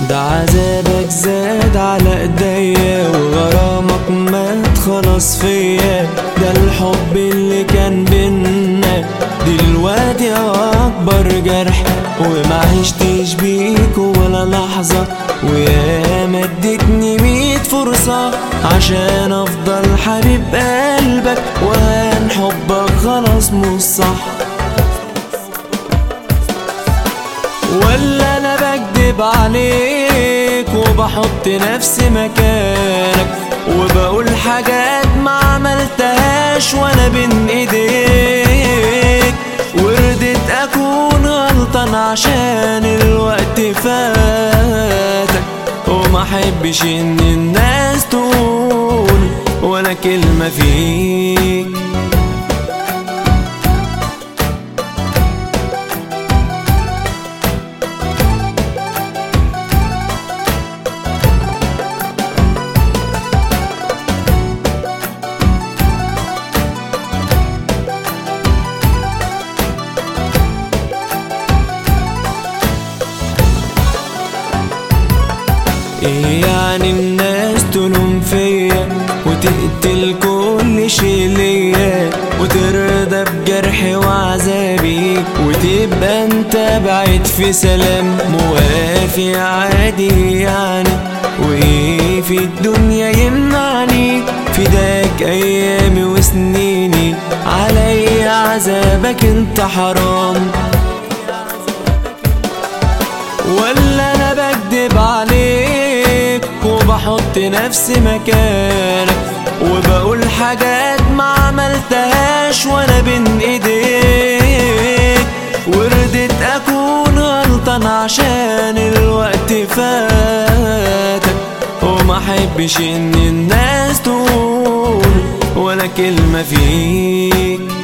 ده عذابك زاد على ايديا وغرامك مات خلاص فيا ده الحب اللي كان بينا دلوقتي اكبر جرح وما عشتش بيك ولا لحظة ويا ما اديتني ميت فرصة عشان افضل حبيب قلبك وان حبك خلاص مش صح ولا انا بكدب عليك وبحط نفسي مكانك وبقول حاجات ما عملتهاش وانا بين ايديك وردت اكون غلطان عشان الوقت فاتك وما احبش ان الناس تقول ولا كلمة فيك ايه يعني الناس تلوم فيا وتقتل كل شي ليا وترضى بجرحي وعذابي وتبقى انت بعيد في سلام موافي عادي يعني وايه في الدنيا يمنعني فداك ايامي وسنيني علي عذابك انت حرام ولا انا بكدب عليك وبحط نفسي مكانك وبقول حاجات ما عملتهاش وانا بين ايديك وردت اكون غلطان عشان الوقت فاتك وما احبش ان الناس تقول ولا كلمة فيك